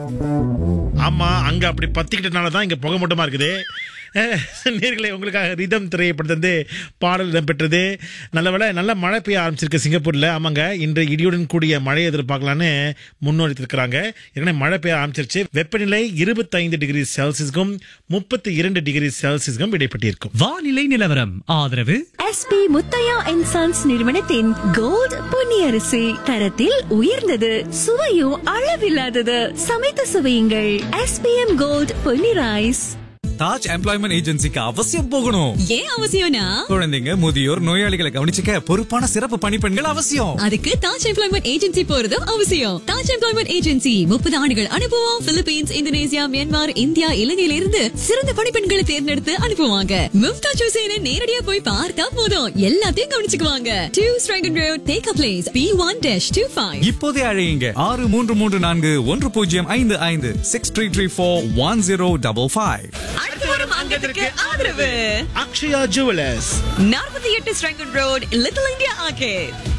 ஆமா அங்க அப்படி பத்திக்கிட்டனால தான் இங்க புகை மூட்டமா இருக்குது அஹ், நேர்களே உங்களுக்காக ரிதம் திரையப்பட்டது பாடல் இடம்பெற்றது நல்ல வேளை நல்ல மழை பெய்ய ஆரம்பிச்சிருக்கு சிங்கப்பூர்ல ஆமாங்க இன்று இடியுடன் கூடிய மழையை எதிர்பார்க்கலான்னு முன்னோடித்திருக்கிறாங்க ஏற்கனவே மழை பெய்ய ஆரம்பிச்சிருச்சு வெப்பநிலை இருபத்தைந்து டிகிரி செல்சியஸ்க்கும் முப்பத்தி இரண்டு டிகிரி செல்சியஸ்க்கும் இடைப்பட்டிருக்கும் வானிலை நிலவரம் ஆதரவு எஸ்பி முத்தையா அண்ட் சன்ஸ் நிறுவனத்தின் கோல்ட் பொன்னியரிசி தரத்தில் உயர்ந்தது சுவையும் அளவில்லாதது சமைத்து சுவையுங்கள் SPM gold Ponni rice Taj employment ஏஜென்சிக்கு அவசியம் போகணும் ஏன் அவசியம்னா குழந்தைங்க முதியோர் நோயாளிகளை கவனிச்சுக்க பொறுப்பான சிறப்பு பணிப்பெண்கள் அவசியம் அதுக்கு தாஜ் எம்ப்ளாய்மெண்ட் ஏஜென்சி போறதும் அவசியம் தாஜ் எம்ப்ளாய்மெண்ட் ஏஜென்சி முப்பது ஆண்டுகள் அனுபவம் பிலிப்பீன்ஸ் இந்தோனேசியா மியான்மர் இந்தியா இலங்கையில இருந்து சிறந்த பணிப்பெண்களை தேர்ந்தெடுத்து அனுப்புவாங்க மும்தாஜ் ஹுசேனை நேரடியா போய் பார்த்தா போதும் எல்லாத்தையும் கவனிச்சுக்குவாங்க two Serangoon road Tekka place B one dash two five இப்போதே அழையுங்க ஆறு மூன்று மூன்று நான்கு ஒன்று பூஜ்ஜியம் ஐந்து ஐந்து six three three four one zero double five அடுத்து வரும் அங்கத்துக்கு ஆதரவு அக்ஷயா ஜுவலர்ஸ் நாற்பத்தி எட்டு Serangoon road little India arcade